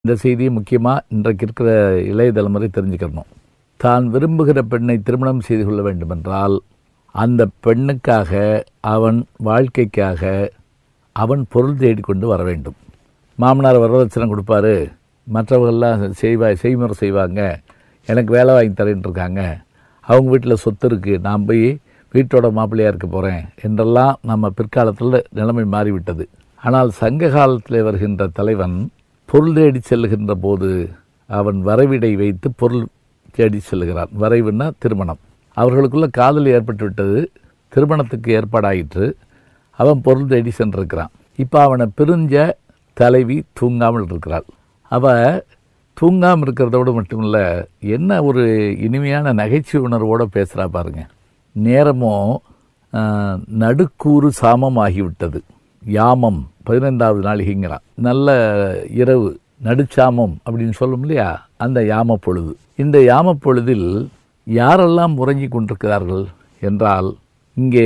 இந்த செய்தியை முக்கியமாக இன்றைக்கு இருக்கிற இளைய தலைமுறை தெரிஞ்சுக்கணும் தான் விரும்புகிற பெண்ணை திருமணம் செய்து கொள்ள வேண்டுமென்றால் அந்த பெண்ணுக்காக அவன் வாழ்க்கைக்காக அவன் பொருள் தேடிக்கொண்டு வர வேண்டும் மாமனார் வரதட்சணை கொடுப்பாரு மற்றவர்கள்லாம் செய்வா செய்முறை செய்வாங்க எனக்கு வேலை வாங்கி தரேன் இருக்காங்க அவங்க வீட்டில் சொத்து இருக்குது நான் போய் வீட்டோட மாப்பிள்ளையாக இருக்க போகிறேன் என்றெல்லாம் நம்ம பிற்காலத்தில் நிலைமை மாறிவிட்டது ஆனால் சங்க காலத்தில் வருகின்ற தலைவன் பொருள் தேடி செல்லுகின்ற போது அவன் வரைவிடை வைத்து பொருள் தேடி செல்லுகிறான் வரைவுன்னா திருமணம் அவர்களுக்குள்ள காதல் ஏற்பட்டு விட்டது திருமணத்துக்கு ஏற்பாடாயிற்று அவன் பொருள் தேடி சென்றிருக்கிறான் இப்போ அவனை பிரிஞ்ச தலைவி தூங்காமல் இருக்கிறாள் அவ தூங்காமல் இருக்கிறதோடு மட்டும் இல்லை என்ன ஒரு இனிமையான நகைச்சுவை உணர்வோடு பேசுகிறா பாருங்க நேரமும் ஆஹ், நடுக்கூறு சாமம் ஆகிவிட்டது யாமம் பதினைந்தாவது நாளிகைங்கிறான் நல்ல இரவு நடுச்சாமம் அப்படின்னு சொல்லும் இல்லையா அந்த யாம பொழுது இந்த யாம பொழுதில் யாரெல்லாம் உறங்கி கொண்டிருக்கிறார்கள் என்றால் இங்கே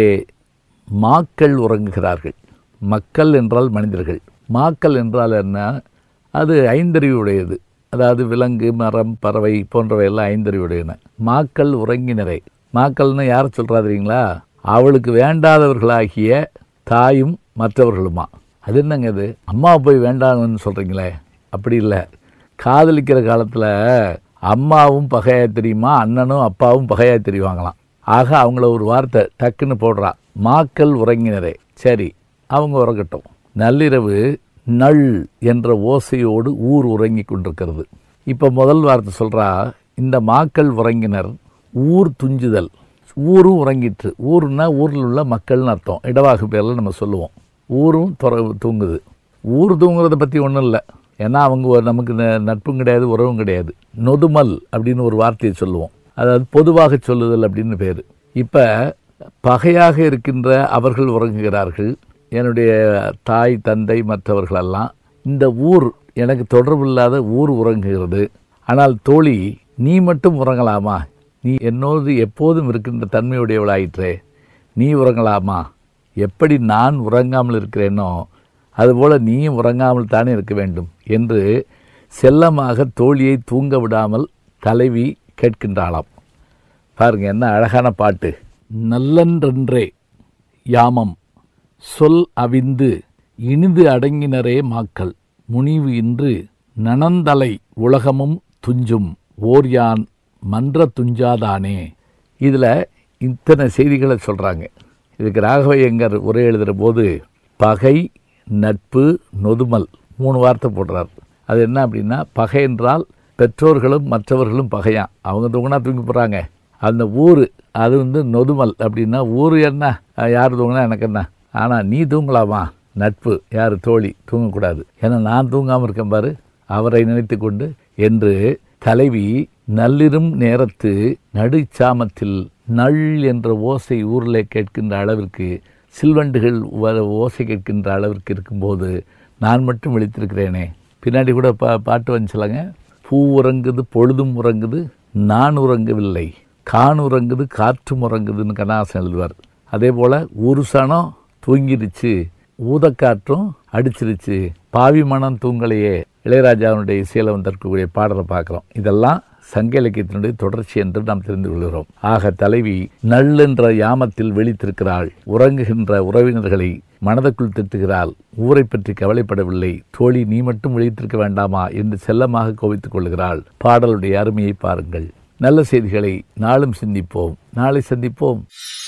மாக்கள் உறங்குகிறார்கள் மக்கள் என்றால் மனிதர்கள் மாக்கள் என்றால் என்ன அது ஐந்தறிவுடையது அதாவது விலங்கு மரம் பறவை போன்றவை எல்லாம் ஐந்தறிவுடையன மாக்கள் உறங்கினரை மாக்கள்னு யார் சொல்றா தெரியுங்களா அவளுக்கு வேண்டாதவர்களாகிய தாயும் மற்றவர்களுமா அது என்னங்க இது அம்மா போய் வேண்டாங்கன்னு சொல்றீங்களே அப்படி இல்லை காதலிக்கிற காலத்தில் அம்மாவும் பகையா தெரியுமா அண்ணனும் அப்பாவும் பகையா தெரியுவாங்களாம் ஆக அவங்கள ஒரு வார்த்தை டக்குன்னு போடுறா மாக்கள் உறங்கினரே சரி அவங்க உறங்கட்டும் நள்ளிரவு நள் என்ற ஓசையோடு ஊர் உறங்கி கொண்டிருக்கிறது இப்போ முதல் வார்த்தை சொல்றா இந்த மாக்கள் உறங்கினர் ஊர் துஞ்சுதல் ஊரும் உறங்கிற்று ஊர்னா ஊரில் உள்ள மக்கள்னு அர்த்தம் இடவாகு பேரில் நம்ம சொல்லுவோம் ஊரும் துற தூங்குது ஊர் தூங்குறத பற்றி ஒன்றும் இல்லை ஏன்னா அவங்க ஒரு- நமக்கு ந- நட்பும் கிடையாது உறவும் கிடையாது நொதுமல் அப்படின்னு ஒரு வார்த்தையை சொல்லுவோம் அதாவது பொதுவாக சொல்லுதல் அப்படின்னு பேர் இப்போ பகையாக இருக்கின்ற அவர்கள் உறங்குகிறார்கள் என்னுடைய தாய் தந்தை மற்றவர்களெல்லாம் இந்த ஊர் எனக்கு தொடர்பில்லாத ஊர் உறங்குகிறது ஆனால் தோழி நீ மட்டும் உறங்கலாமா நீ என்னோடு எப்போதும் இருக்கின்ற தன்மையுடையவளாயிற்றே நீ உறங்கலாமா எப்படி நான் உறங்காமல் இருக்கிறேனோ அதுபோல நீயும் உறங்காமல் தானே இருக்க வேண்டும் என்று செல்லமாக தோழியை தூங்க விடாமல் தலைவி கேட்கின்றாளாம் பாருங்க என்ன அழகான பாட்டு நல்லன்றென்றே யாமம் சொல் அவிந்து இனிது அடங்கினரே மாக்கள் முனிவு இன்று நனந்தலை உலகமும் துஞ்சும் ஓர் யான் மன்ற துஞ்சாதானே இதில் இத்தனை செய்திகளை சொல்கிறாங்க இதுக்கு ராகவையங்கர் உரை எழுதுகிற போது பகை நட்பு நொதுமல் மூணு வார்த்தை போடுறார் அது என்ன அப்படின்னா பகை என்றால் பெற்றோர்களும் மற்றவர்களும் பகையான் அவங்க தூங்கினா தூங்கி போகிறாங்க அந்த ஊர் அது வந்து நொதுமல் அப்படின்னா ஊர் என்ன அஹ் யார் தூங்கினா எனக்கு என்ன ஆனால் நீ தூங்கலாமா நட்பு யார் தோழி தூங்கக்கூடாது ஏன்னா நான் தூங்காமல் இருக்கேன் பாரு அவரை நினைத்து கொண்டு என்று தலைவி நள்ளிரும் நேரத்து நடுச்சாமத்தில் நள் என்ற ஓசை ஊரில் கேட்கின்ற அளவிற்கு சில்வண்டுகள் வ- ஓசை கேட்கின்ற அளவிற்கு இருக்கும்போது நான் மட்டும் விழித்திருக்கிறேனே பின்னாடி கூட பா பாட்டு வந்துச்சலங்க பூ உறங்குது பொழுதும் உறங்குது நான் உறங்கவில்லை கான் உறங்குது காற்றும் உறங்குதுன்னு கண்ணாசன் எழுதுவார் அதே போல் ஒரு சனம் தூங்கிருச்சு ஊதக்காற்றும் அடிச்சிருச்சு பாவி மனம் தூங்கலையே இளையராஜாவுடைய இசையில வந்திருக்கக்கூடிய பாடலை பார்க்குறோம் இதெல்லாம் சங்க இலக்கியத்தினுடைய தொடர்ச்சி என்று நாம் தெரிந்து கொள்கிறோம் ஆக தலைவி நள்ளென்ற யாமத்தில் விழித்திருக்கிறாள் உறங்குகின்ற உறவினர்களை மனதுக்குள் திட்டுகிறாள் ஊரை பற்றி கவலைப்படவில்லை தோழி நீ மட்டும் விழித்திருக்க வேண்டாமா என்று செல்லமாக கோபித்துக் கொள்கிறாள் பாடலுடைய அருமையை பாருங்கள் நல்ல செய்திகளை நாளும் சிந்திப்போம் நாளை சந்திப்போம்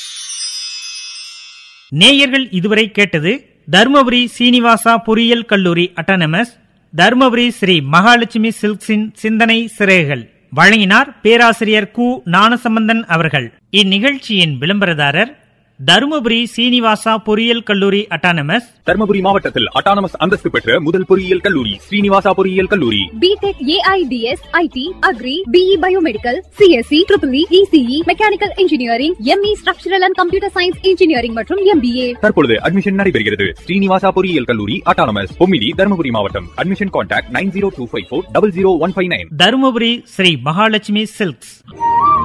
நேயர்கள் இதுவரை கேட்டது தருமபுரி சீனிவாசா பொறியியல் கல்லூரி அட்டானமஸ் தருமபுரி ஸ்ரீ மகாலட்சுமி சில்க்ஸின் சிந்தனை சிறைகள் வழங்கினார் பேராசிரியர் கு ஞானசம்பந்தன் அவர்கள் இந்நிகழ்ச்சியின் விளம்பரதாரர் தருமபுரி சீனிவாசா பொறியியல் கல்லூரி அட்டானமஸ் தர்மபுரி மாவட்டத்தில் அட்டானமஸ் அந்தஸ்து பெற்ற முதல் பொறியியல் கல்லூரி ஸ்ரீனிவாசா பொறியியல் கல்லூரி B Tech A I D S I T agri B E biomedical C S C triple E C E mechanical engineering M E structural and computer science engineering மற்றும் எம்பிஏ தற்பொழுது அட்மிஷன் நடைபெறுகிறது ஸ்ரீனிவாசா பொறியியல் கல்லூரி அட்டானமஸ் பொம்மிடி தர்மபுரி மாவட்டம் admission contact nine zero two five four double zero one five nine Dharmapuri Sri Mahalakshmi silks